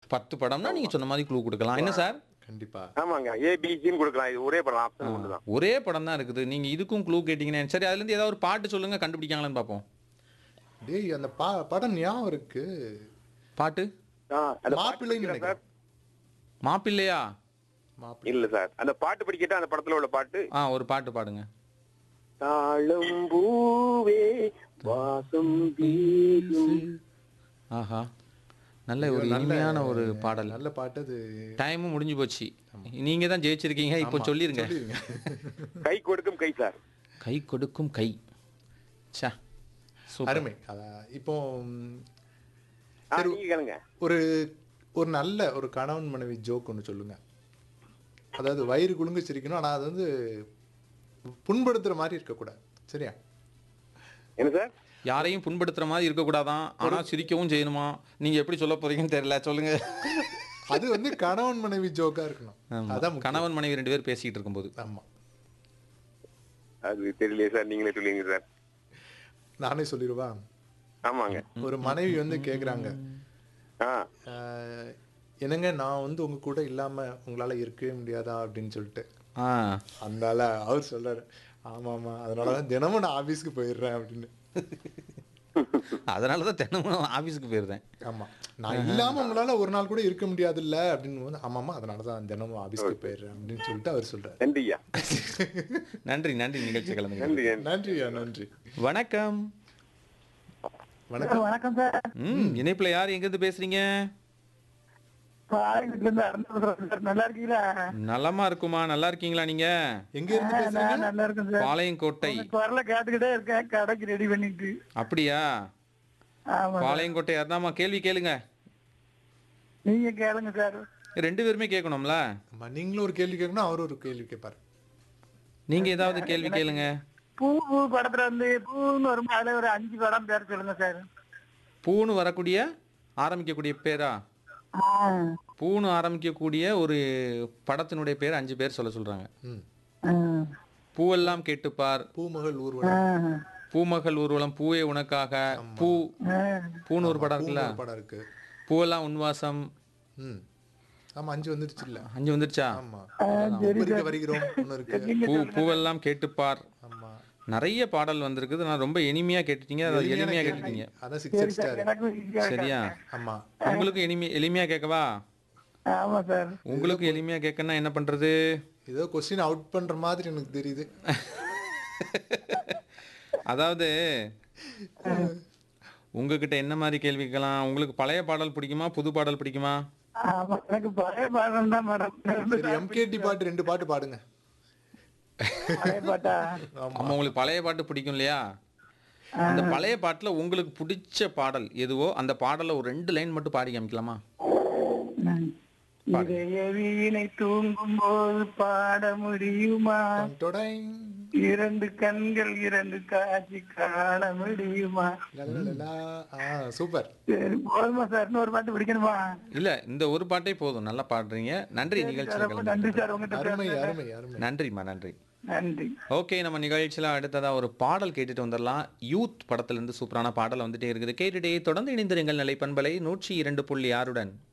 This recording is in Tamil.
பத்து படம்னா நீங்க சொன்ன மாதிரி க்ளூ கொடுக்கலாம் என்ன சார் கண்டிப்பா ஆமாங்க ஏபிசின்னு கொடுக்கலாம் இது ஒரே படம் ஆப்ஷன் ஒன்று தான் ஒரே படம் தான் இருக்குது நீங்க இதுக்கும் க்ளூ கேட்டீங்கன்னா சரி அதுல இருந்து ஏதாவது ஒரு பாட்டு சொல்லுங்க கண்டுபிடிக்காங்களான்னு பார்ப்போம் டேய் அந்த பா படம் ஞாபகம் இருக்கு பாட்டு அந்த பாட்டு மாப்பிள்ளைன்னு படிக்கிறேன் நினைக்கிறேன் மாப்பிள்ளையா மாப்பிள்ளை இல்ல சார் அந்த பாட்டு படிக்கட்டா அந்த படத்துல உள்ள பாட்டு ஆ ஒரு பாட்டு பாடுங்க தாழம் பூவே வாசம் வீசும் ஆஹா நல்ல ஒரு இனிமையான ஒரு பாடல் நல்ல பாட்டு அது டைமும் முடிஞ்சு போச்சு நீங்க தான் ஜெயிச்சிருக்கீங்க இப்போ சொல்லிருங்க சொல்லிருங்க கை கொடுக்கும் கை சார் கை கொடுக்கும் கை சா சூப்பர் அருமை அதான் இப்போ ம், ஆ, நீங்க கேளுங்க ஒரு ஒரு நல்ல ஒரு கணவன் மனைவி ஜோக் ஒன்று சொல்லுங்க அதாவது வயிறு குலுங்க சிரிக்கணும் ஆனால் அது வந்து புண்படுத்துற மாதிரி இருக்கக்கூடாது சரியா என்ன சார் யாரையும் புண்படுத்துற மாதிரி இருக்கக்கூடாதான் ஆனா சிரிக்கவும் செய்யணுமா நீங்க எப்படி சொல்ல போறீங்கன்னு தெரியல சொல்லுங்க அது வந்து கணவன் மனைவி ஜோக்கா இருக்கணும் ஆமா. அதான் முக்கியம். கணவன் மனைவி ரெண்டு பேர் பேசிக்கிட்டு இருக்கும்போது ஆமா அது தெரியலையே சார் நீங்களே சொல்லுங்க சார் நானே சொல்லிடுவா ஆமாங்க ஒரு மனைவி வந்து கேக்குறாங்க ஆ "ஆஹ், என்னங்க நான் வந்து உங்க கூட இல்லாம உங்களால இருக்கவே முடியாதா அப்படின்னு சொல்லிட்டு ஆ அதனால அவர் சொல்றாரு ஆமா ஆமா அதனாலதான் தினமும் நான் ஆபீஸ்க்கு போயிடுறேன் அப்படின்னு அதனால தான் தினமும் ஆஃபீஸுக்கு போயிருந்தேன் ஆமா நான் இல்லாம உங்களால ஒரு நாள் கூட இருக்க முடியாதுல்ல அப்படின்னு போது, ஆமாமா அதனாலதான் தினமும் ஆபீஸ்க்கு போயிடுறேன் அப்படின்னு சொல்லிட்டு அவர் சொல்றாரு நன்றியா நன்றி நன்றி நிகழ்ச்சி கலந்து நன்றி நன்றி. நன்றியா நன்றி வணக்கம் வணக்கம் வணக்கம் சார் ம் இணைப்புல யார் எங்க இருந்து பேசுறீங்க பாளையத்துல இருந்து அருண் பேசுறேன் சார் நல்லா இருக்கீங்களா நலமா இருக்குமா நல்லா இருக்கீங்களா நீங்க எங்க இருந்து பேசுறீங்க நான் நல்லா இருக்கேன் சார் பாளையங்கோட்டை உங்க குரலை கேட்டுக்கிட்டே இருக்கேன் கடைக்கு ரெடி பண்ணிட்டு அப்படியா ஆமா சார். பாளையங்கோட்டை அதாம்மா கேள்வி கேளுங்க நீங்க கேளுங்க சார் ரெண்டு பேருமே கேட்கணும்ல ஆமா நீங்களும் ஒரு கேள்வி கேட்கணும் அவரும் ஒரு கேள்வி கேட்பாரு நீங்க ஏதாவது கேள்வி கேளுங்க பூ பூ படத்துல வந்து பூன்னு வரும்போது அதுல ஒரு அஞ்சு படம் பேர் சொல்லுங்க சார் பூன்னு வரக்கூடிய ஆரம்பிக்கக்கூடிய பேரா ஆ. பூன்னு ஆரம்பிக்கக்கூடிய ஒரு படத்தினுடைய பேர் அஞ்சு பேர் சொல்ல சொல்றாங்க ம் ஆ. பூவெல்லாம் கேட்டுப்பார் பூமகள் ஆ. ஊர்வலம் பூமகள் ஊர்வலம் பூவே உனக்காக பூ ஆ. பூன்னு ஒரு படம் இருக்குல்ல பூன்னு ஒரு படம் இருக்கு பூவெல்லாம் உன்வாசம் ம் ஆமா அஞ்சு வந்துருச்சு இல்ல அஞ்சு வந்துருச்சா ஆமா உப்பரிக்க வருகிறோம் ஒண்ணு இருக்கு பூ பூவெல்லாம் கேட்டுப்பார் ஆமா நிறைய பாடல் வந்திருக்குது நான் ரொம்ப இனிமையா கேட்டுட்டீங்க அதை எளிமையா கேட்டுட்டீங்க அதான் சிக்ஸ் அடிச்சிட்டாரு எனக்கும் easy-ஆ இருக்கா? சரியா ஆமா உங்களுக்கு எளிமை எளிமையா கேட்கவா ஆமா சார் உங்களுக்கு எளிமையா கேட்கணும்னா என்ன பண்றது ஏதோ கொஸ்டின் அவுட் பண்ற மாதிரி எனக்கு தெரியுது அதாவது உங்ககிட்ட என்ன மாதிரி கேள்வி கேட்கலாம் உங்களுக்கு பழைய பாடல் பிடிக்குமா புது பாடல் பிடிக்குமா ஆமா எனக்கு பழைய பாடம் தான் மேடம் சரி எம்கேடி பாட்டு ரெண்டு பாட்டு பாடுங்க பழைய பாட்டா ஆமா உங்களுக்கு பழைய பாட்டு பிடிக்கும் இல்லையா அந்த பழைய பாட்டுல உங்களுக்கு பிடிச்ச பாடல் எதுவோ அந்த பாடலை ஒரு ரெண்டு லைன் மட்டும் பாடி காமிக்கலாமா இதய வீணை தூங்கும் போது பாட முடியுமா டொடைங். இரண்டு கண்கள் இரண்டு காட்சி காண முடியுமா லலலலா. ஆ சூப்பர் சரி போதுமா சார் இன்னொரு பாட்டு பிடிக்கணுமா இல்ல இந்த ஒரு பாட்டே போதும் நல்லா பாடுறீங்க நன்றி நிகழ்ச்சியில் ரொம்ப கலந்து நன்றி சார் உங்ககிட்ட அருமை பேசுனது. அருமை அருமை நன்றிம்மா நன்றி நன்றி ஓகே நம்ம நிகழ்ச்சியில் அடுத்ததா ஒரு பாடல் கேட்டுட்டு வந்துடலாம் யூத் படத்துல இருந்து சூப்பரான பாடல் வந்துட்டே இருக்குது கேட்டுட்டே தொடர்ந்து இணைந்திருங்கள் நிலை பண்பலை நூற்றி இரண்டு புள்ளி ஆறுடன்